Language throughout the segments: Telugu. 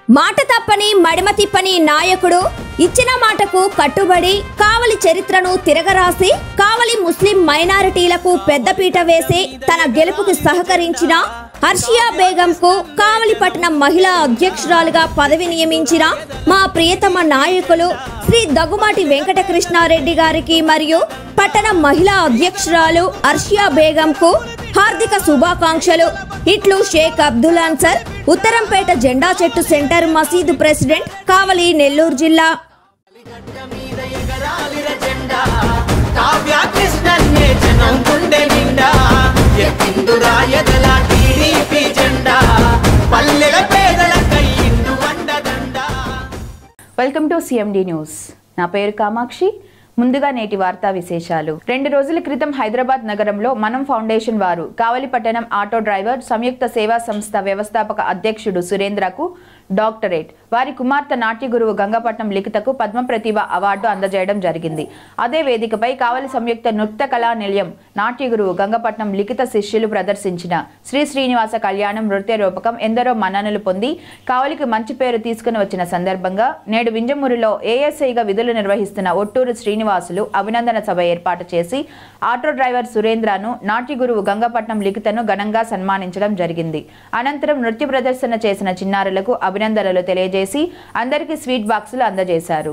మాట తప్పని మడిమ తిప్పని నాయకుడు ఇచ్చిన మాటకు కట్టుబడి కావలి చరిత్రను తిరగరాసి కావలి ముస్లిం మైనారిటీలకు పెద్దపీట వేసి తన గెలుపుకు సహకరించిన హర్షియా బేగంకు కావలి పట్టణం మహిళా అధ్యక్షురాలుగా పదవి నియమించిన మా ప్రియతమ నాయకులు శ్రీ దగ్గుమాటి వెంకటకృష్ణారెడ్డి గారికి మరియు పట్టణ మహిళా అధ్యక్షురాలు హర్షియా బేగంకు హార్దిక శుభాకాంక్షలు ఇట్లు షేక్ అబ్దుల్ అన్సర్ ఉత్తరంపేట జెండా చెట్టు సెంటర్ మసీదు ప్రెసిడెంట్ కావలి నెల్లూరు జిల్లా గడ్డ మీద ఎగరాలిర జెండా కావ్య కృష్ణన్నే జనం గుండె నిండా ఎక్కిందురా ఎదల టీడీపీ జెండా పల్లెల పేదల కయ్యిండు వండదండా వెల్కమ్ టు సిఎండి న్యూస్ నా పేరు కామాక్షి ముందుగా నేటి వార్తా విశేషాలు రెండు రోజుల క్రితం హైదరాబాద్ నగరంలో మనం ఫౌండేషన్ వారు కావలి పట్టణం ఆటో డ్రైవర్ సంయుక్త సేవా సంస్థ వ్యవస్థాపక అధ్యక్షుడు సురేంద్రకు డాక్టరేట్ వారి కుమార్తె నాట్య గురువు గంగపట్నం లిఖితకు పద్మ ప్రతిభ అవార్డు అందజేయడం జరిగింది అదే వేదికపై కావలి సంయుక్త నృత్య కళా నిలయం నాట్య గురువు గంగపట్నం లిఖిత శిష్యులు ప్రదర్శించిన శ్రీ శ్రీనివాస కళ్యాణం నృత్య రూపకం ఎందరో మన్ననలు పొంది కావలికి మంచి పేరు తీసుకుని వచ్చిన సందర్భంగా నేడు వింజమూరిలో ఏఎస్ఐగా విధులు నిర్వహిస్తున్న ఒట్టూరు శ్రీనివాసులు అభినందన సభ ఏర్పాటు చేసి ఆటో డ్రైవర్ సురేంద్రను నాట్య గురువు గంగపట్నం లిఖితను ఘనంగా సన్మానించడం జరిగింది అనంతరం నృత్య ప్రదర్శన చేసిన చిన్నారులకు అభినందనలు తెలియజేసి అందరికీ స్వీట్ బాక్సులు అందజేశారు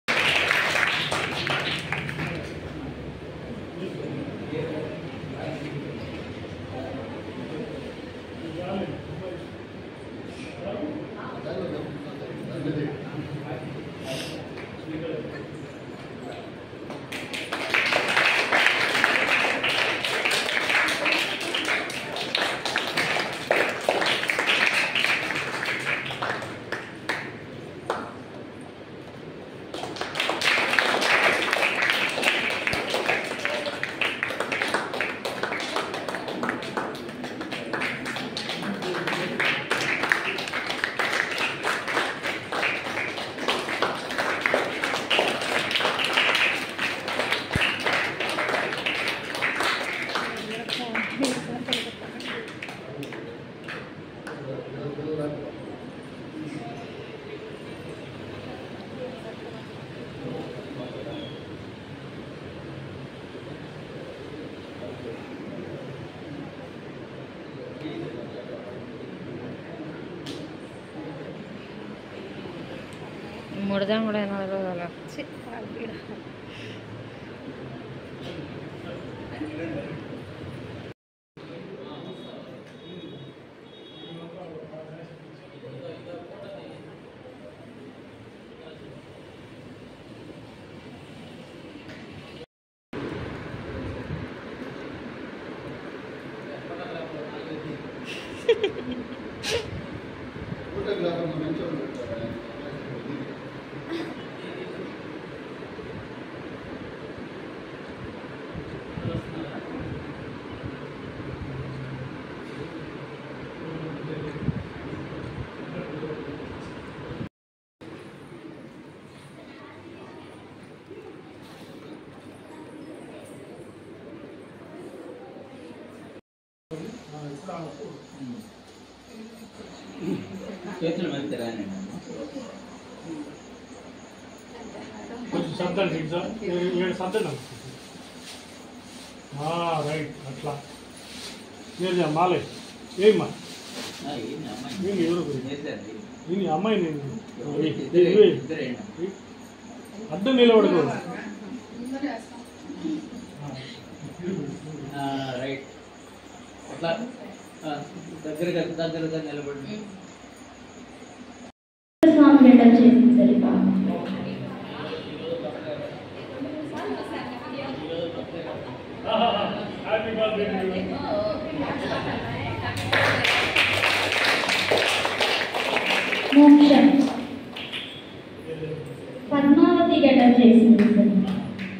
ముడదాం కూడా రోజులు చేతులు మంచి రాని కొంచెం శబ్దాలు ఎగ్జామ్ ఏడు శబ్దాలు రైట్ అట్లా నేను మాలే ఏమ్మా నేను ఎవరు నేను అమ్మాయి నేను ఏయ్, ఏయ్, ఏయ్. అడ్డం నిలబడదు రైట్ అట్లా ఆ, దగ్గరగా దగ్గరగా నిలబడి స్వామి లెటర్ చేసింది సరిపా హ్యాపీ బర్త్డే మోక్షం పద్మావతి లెటర్ చేసింది సరిపా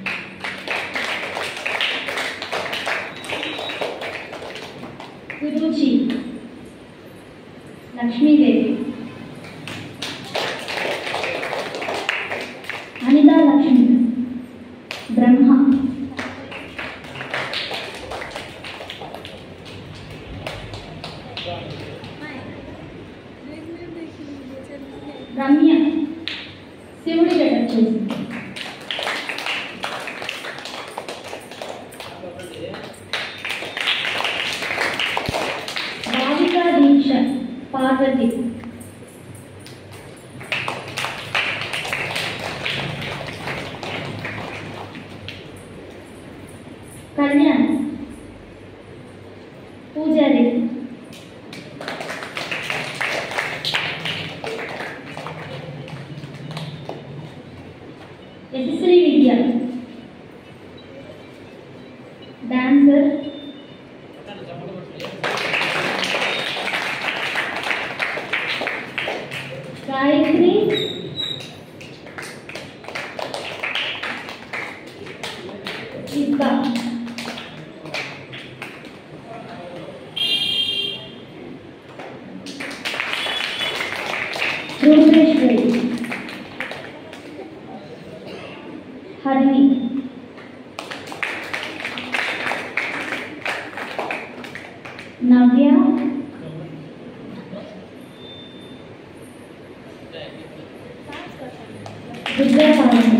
గురూజీ లక్ష్మీదేవి అనితా లక్ష్మి బ్రహ్మ పాజిటివ్ కళ్యాణ్ పూజారి యశస్వి విద్య డాన్సర్ గాయత్రి ఇబ్బ రూపేశ్వరి హరిణి నవ్య విద్యాపాలన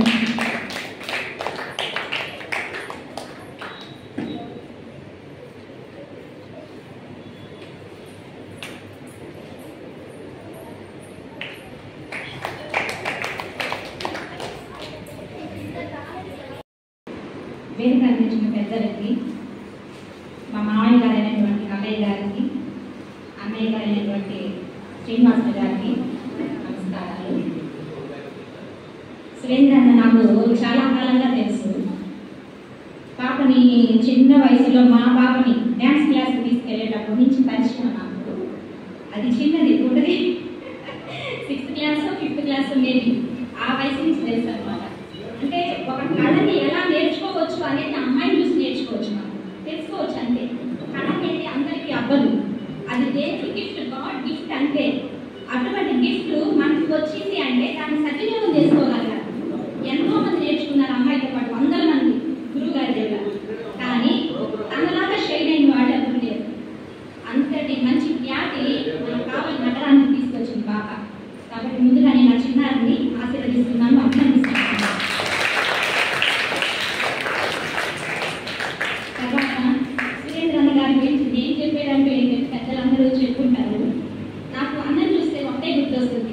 వేదిక అందించిన పెద్దలకి మా మామయ్య గారైనటువంటి కన్నయ్య గారికి అన్నయ్య గారైనటువంటి శ్రీనివాస గారికి నమస్కారాలు సురేంద్ర అన్న నాకు చాలా కాలంగా తెలుసు పాపని చిన్న వయసులో మా పాపని డ్యాన్స్ క్లాస్ తీసుకెళ్ళేటప్పటి నుంచి పరిచయం నాకు అది చిన్నది ఒకటి సిక్స్త్ క్లాస్ ఫిఫ్త్ క్లాస్ ఉండేది ఆ వయసు నుంచి తెలుసు అనమాట అంటే ఒక కళని ఎలా నేర్చుకోవచ్చు అనేది అమ్మాయిని చూసి నేర్చుకోవచ్చు మనం తెలుసుకోవచ్చు అంతే కళ అనేది అందరికీ అవ్వదు అది దేవుడి గిఫ్ట్ గాడ్ గిఫ్ట్ అంతే అటువంటి గిఫ్ట్ మనకి వచ్చింది అంటే దాన్ని సద్వినియోగం చేసుకోగలగాలి ఎంతో మంది నేర్చుకున్నారు అమ్మాయితో పాటు వందల మంది గురువు గారి దగ్గర కానీ తనలాగా షైన్ అయిన వాళ్ళు ఎవరు లేరు అంతటి మంచి ఖ్యాతి మనకు కావాలి నగరానికి తీసుకొచ్చింది బాగా కాబట్టి ముందుగా నేను ఆ చిన్నారిని ఆశీర్వదిస్తున్నాను అభినందిస్తున్నాను తర్వాత సురేంద్రన్న గారి గురించి నేను చెప్పేదంటూ ఏంటంటే పెద్దలందరూ చెప్పుకుంటారు నాకు అన్నం చూస్తే ఒకటే గుర్తొస్తుంది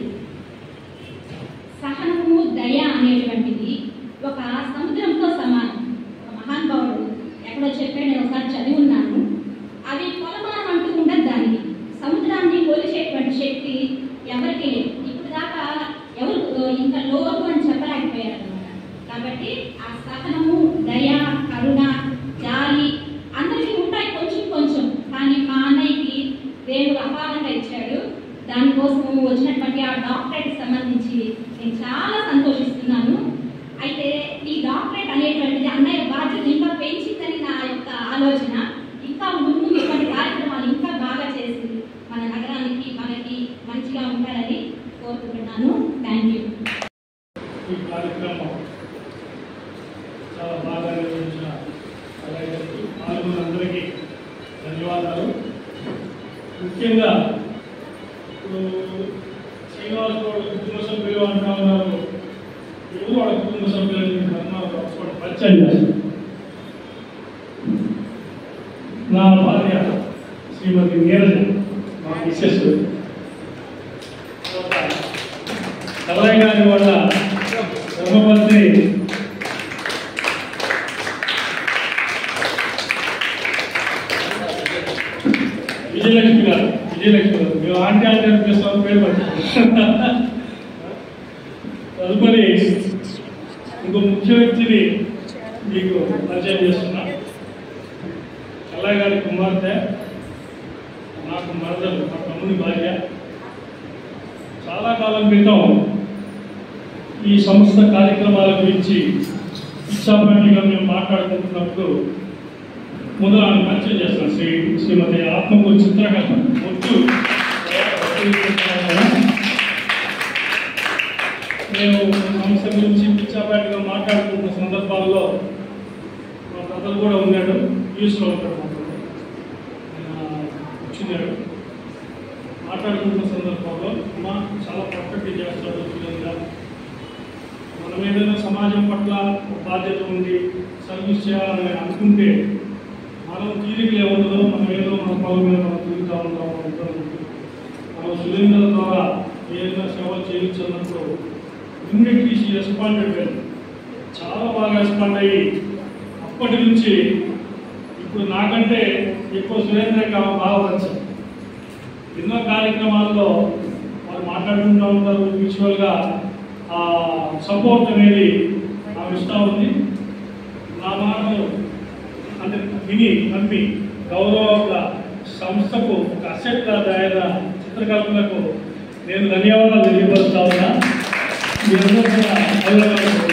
సహనము దయ అనేటువంటిది ఒక సముద్రంతో సమానం ఒక మహానుభావుడు ఎక్కడో చెప్పాడు నేను ఒకసారి చదివి ఉన్నాను అవి కొలమానం అంటూ ఉండదు దానికి సముద్రాన్ని పోలిచేటువంటి శక్తి ఎవరికి లేదు ఇప్పుడు దాకా ఎవరు ఇంత లోతు అని చెప్పలేకపోయారు అన్నమాట కాబట్టి ఆ సహనము దయ కరుణ జాలి అందరికీ ఉంటాయి కొంచెం కొంచెం కానీ మా అన్నయ్యకి దేవుడు అపారంగా ఇచ్చాడు దానికోసం వచ్చినటువంటి ఆ డాక్టరేట్ సంబంధించి నేను చాలా సంతోషిస్తున్నాను అయితే ఈ డాక్టరేట్ అనేటువంటిది అన్నయ్య బాధ్యత ఇంకా పెంచిందని నా యొక్క ఆలోచన ఇంకా ముందు ముందు ఇటువంటి కార్యక్రమాలు ఇంకా బాగా చేసి మన నగరానికి మనకి మంచిగా ఉండాలని కోరుకుంటున్నాను థ్యాంక్ యూ ఈ కార్యక్రమం చాలా బాగా నిర్వహించిన కళాకారులకు పాల్గొన్నందరికీ ధన్యవాదాలు ముఖ్యంగా ఇప్పుడు శ్రీనివాస్ గౌడ్ కుటుంబ సభ్యులు అంటా ఉన్నారు ఎవరు వాళ్ళ కుటుంబ సభ్యులని అన్నారు ఒకసారి పరిచయం చేస్తారు నా భార్య శ్రీమతి నీరజ మా మిస్సెస్ కలయ్య గారి వల్ల ధర్మపత్రి విజయలక్ష్మి గారు విజయలక్ష్మి గారు మేము ఆంటీ ఆంటీ అని పిలుస్తాం పేరు మర్చిపోయాం. తదుపరి ఇంకో ముఖ్య వ్యక్తిని మీకు పరిచయం చేస్తున్నా కల్లయ్య గారి కుమార్తె నాకు మరదలు మా తమ్ముని భార్య చాలా కాలం క్రితం ఈ సంస్థ కార్యక్రమాల గురించి ఇచ్చాపట్టిగా మేము మాట్లాడుకుంటున్నప్పుడు ముందు ఆమె పరిచయం చేస్తాను శ్రీ శ్రీమతి ఆత్మకు చిత్రకథ ఒట్టు మేము సంస్థ గురించి పిచ్చాపాటిగా మాట్లాడుకుంటున్న సందర్భాల్లో మా బ్రదర్ కూడా ఉన్నాడు యూస్లో ఉంటాడు మా brother. ఆయన వచ్చినాడు మాట్లాడుకుంటున్న సందర్భంలో మా చాలా పక్కకి చేస్తాడు విధంగా మనం ఏదైనా సమాజం పట్ల ఒక బాధ్యత ఉంది సర్వీస్ చేయాలని అనుకుంటే మనం తీరిక ఏముండదో మనం ఏదో మన పనుల మీద మనం తిరుగుతూ ఉంటాం అనుకోవడం. మన మాకు సురేంద్ర ద్వారా ఏదైనా సేవలు చేయొచ్చు అన్నప్పుడు ఇమ్మీడియట్లీ షీ రెస్పాండెడ్ వెల్ చాలా బాగా రెస్పాండ్ అయ్యి అప్పటి నుంచి ఇప్పుడు నాకంటే ఎక్కువ సురేంద్రకి ఆమె బాగా పరిచయం ఎన్నో కార్యక్రమాల్లో వారు మాట్లాడుకుంటూ ఉంటారు మ్యూచువల్గా ఆ సపోర్ట్ అనేది ఆమె ఇస్తూ ఉంది నా మాటలు అంటే విని నమ్మి గౌరవంగా సంస్థకు ఒక అసెట్ ఆయన చిత్రకల్పనకు నేను ధన్యవాదాలు తెలియపరుస్తా ఉన్నా మీరందరూ కూడా అభినందనలు.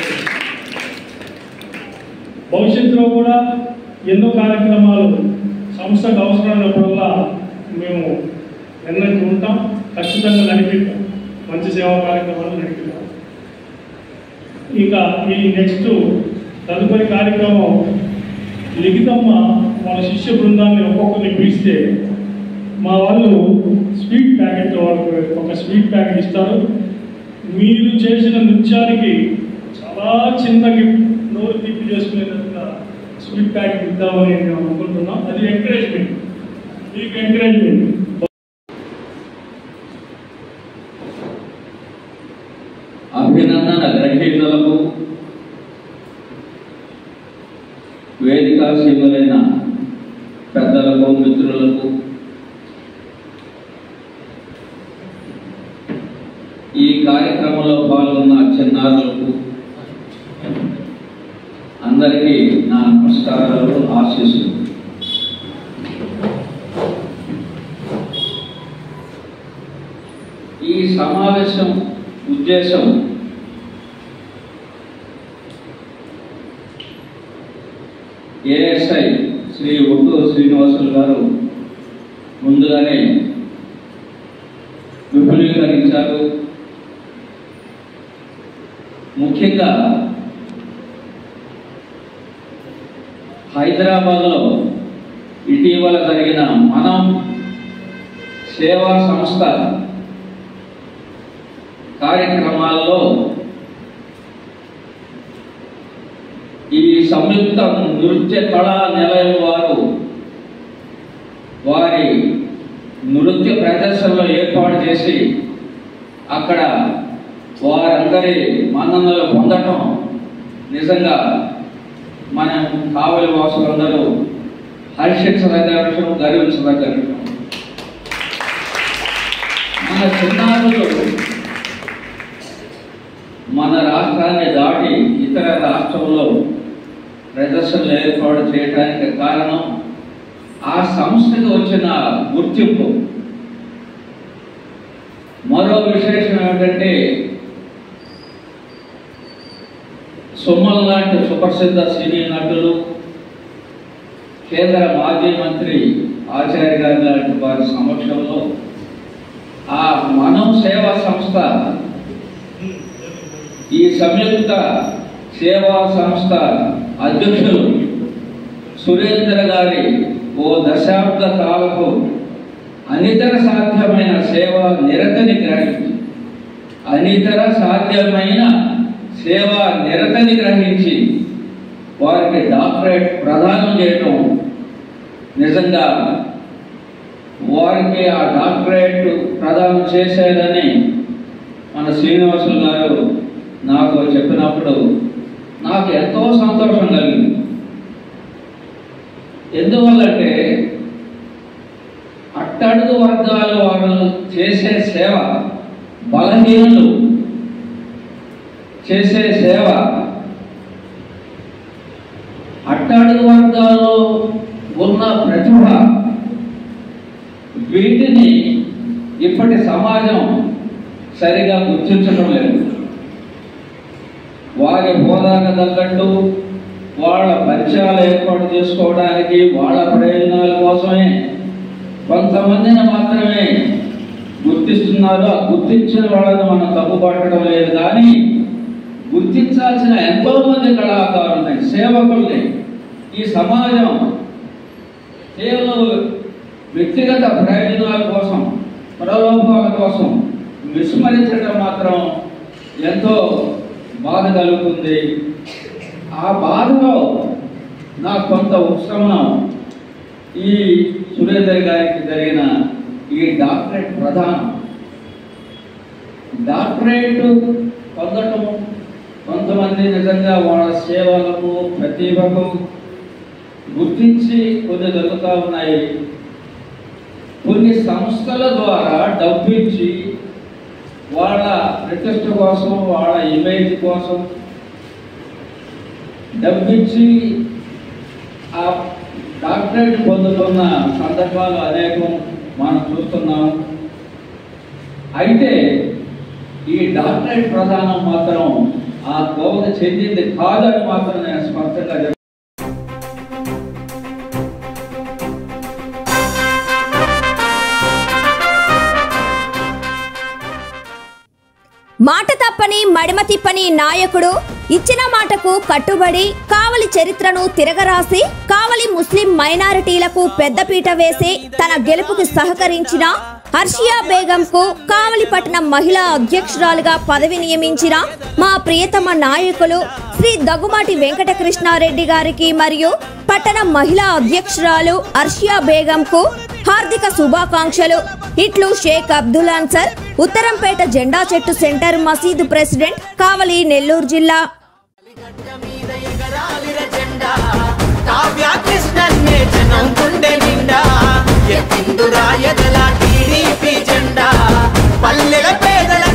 భవిష్యత్తులో కూడా ఎన్నో కార్యక్రమాలు సంస్థకు అవసరమైనప్పుడల్లా మేము ఎన్నటి ఉంటాం ఖచ్చితంగా నడిపిద్దాం మంచి సేవా కార్యక్రమాలు నడిపిద్దాం ఇంకా ఈ నెక్స్ట్ తదుపరి కార్యక్రమం లిఖితమ్మ వాళ్ళ శిష్య బృందాన్ని ఒక్కొక్కరిని పిలిస్తే మా వాళ్ళు స్వీట్ ప్యాకెట్ వాళ్ళకి ఒక స్వీట్ ప్యాకెట్ ఇస్తారు మీరు చేసిన నృత్యానికి చాలా చిన్న గిఫ్ట్ నోరు తిప్పి చేసుకునేటట్టుగా స్వీట్ ప్యాకెట్ ఇద్దామని మేము అనుకుంటున్నాం అది ఎంకరేజ్మెంట్ మీకు ఎంకరేజ్మెంట్ అభినందన గ్రహీతలకు వేదికా సీములైన పెద్దలకు మిత్రులకు ఈ కార్యక్రమంలో పాల్గొన్న చిన్నారులకు అందరికీ నా నమస్కారాలు ఆశీస్సులు ఈ సమావేశం ఉద్దేశం ఏఎస్ఐ శ్రీ ఒట్టూరు శ్రీనివాసులు గారు ముందుగానే విపులీకరించారు ముఖ్యంగా హైదరాబాద్లో ఇటీవల జరిగిన మనం సేవా సంస్థ కార్యక్రమాల్లో ఈ సంయుక్త నృత్య కళా నిలయం వారు వారి నృత్య ప్రదర్శనలు ఏర్పాటు చేసి అక్కడ వారందరి మన్ననలు పొందటం నిజంగా మనం కావలి వాసులందరూ హర్షించదగ్గ విషయం గర్వించదగ్గ విషయం మన చిన్నారులు మన రాష్ట్రాన్ని దాటి ఇతర రాష్ట్రంలో ప్రదర్శనలు ఏర్పాటు చేయడానికి కారణం ఆ సంస్థకు వచ్చిన గుర్తింపు మరో విశేషం ఏమిటంటే సుమన్ లాంటి సుప్రసిద్ధ సినీ నటులు కేంద్ర మాజీ మంత్రి ఆచార్య గారి లాంటి వారి సమక్షంలో ఆ మనం సేవా సంస్థ ఈ సంయుక్త సేవా సంస్థ అధ్యక్షులు సురేంద్ర గారి ఓ దశాబ్ద కాలపు అనితర సాధ్యమైన సేవ నిరతని గ్రహించి అనితర సాధ్యమైన సేవ నిరతని గ్రహించి వారికి డాక్టరేట్ ప్రదానం చేయటం నిజంగా వారికి ఆ డాక్టరేట్ ప్రదానం చేసేదని మన శ్రీనివాసులు గారు నాకు చెప్పినప్పుడు నాకు ఎంతో సంతోషం కలిగింది ఎందువల్లంటే అట్టడుగు వర్గాల వాళ్ళు చేసే సేవ బలహీనులు చేసే సేవ అట్టడుగు వర్గాల్లో ఉన్న ప్రతిభ వీటిని ఇప్పటి సమాజం సరిగా గుర్తించడం లేదు వారి హోదాకు తగ్గట్టు వాళ్ళ పరిచయాలు ఏర్పాటు చేసుకోవడానికి వాళ్ళ ప్రయోజనాల కోసమే కొంతమందిని మాత్రమే గుర్తిస్తున్నారు ఆ గుర్తించిన వాళ్ళని మనం తప్పుపట్టడం లేదు కానీ గుర్తించాల్సిన ఎంతో మంది కళాకారులని సేవకుల్ని ఈ సమాజం కేవలం వ్యక్తిగత ప్రయోజనాల కోసం ప్రలోభాల కోసం విస్మరించడం మాత్రం ఎంతో బాధ కలుగుతుంది ఆ బాధలో నాకు కొంత ఉపశమనం ఈ సురేందర్ గారికి జరిగిన ఈ డాక్టరేట్ ప్రధానం డాక్టరేట్ పొందటం కొంతమంది నిజంగా వాళ్ళ సేవలకు ప్రతిభకు గుర్తించి కొన్ని జరుగుతూ ఉన్నాయి కొన్ని సంస్థల ద్వారా డబ్బిచ్చి వాళ్ళ ప్రతిష్ట కోసం వాళ్ళ ఇమేజ్ కోసం డబ్బిచ్చి ఆ డాక్టరేట్ పొందుతున్న సందర్భాలు అనేకం మనం చూస్తున్నాం అయితే ఈ డాక్టరేట్ ప్రధానం మాత్రం ఆ కోవకు చెందింది కాదని మాత్రం నేను స్పష్టంగా చెప్తాను మాట తప్పని మడిమ తిప్పని నాయకుడు ఇచ్చిన మాటకు కట్టుబడి కావలి చరిత్రను తిరగరాసి కావలి ముస్లిం మైనారిటీలకు పెద్దపీట వేసి తన గెలుపుకి సహకరించిన హర్షియా బేగంకు కావలి పట్టణం మహిళా అధ్యక్షురాలుగా పదవి నియమించిన మా ప్రియతమ నాయకులు శ్రీ దగ్గుమాటి వెంకటకృష్ణారెడ్డి గారికి మరియు పట్టణ మహిళా అధ్యక్షురాలు హర్షియా బేగంకు హార్దిక శుభాకాంక్షలు ఇట్లు షేక్ అబ్దుల్ అన్సర్ ఉత్తరంపేట జెండా చెట్టు సెంటర్ మసీదు ప్రెసిడెంట్ కావలి నెల్లూరు జిల్లా గడ్డ మీద ఎగరాలిర జెండా కావ్య కృష్ణన్నే జనం గుండె నిండా ఎత్తిందురా ఎదల టీడీపీ జెండా పల్లెల పేదల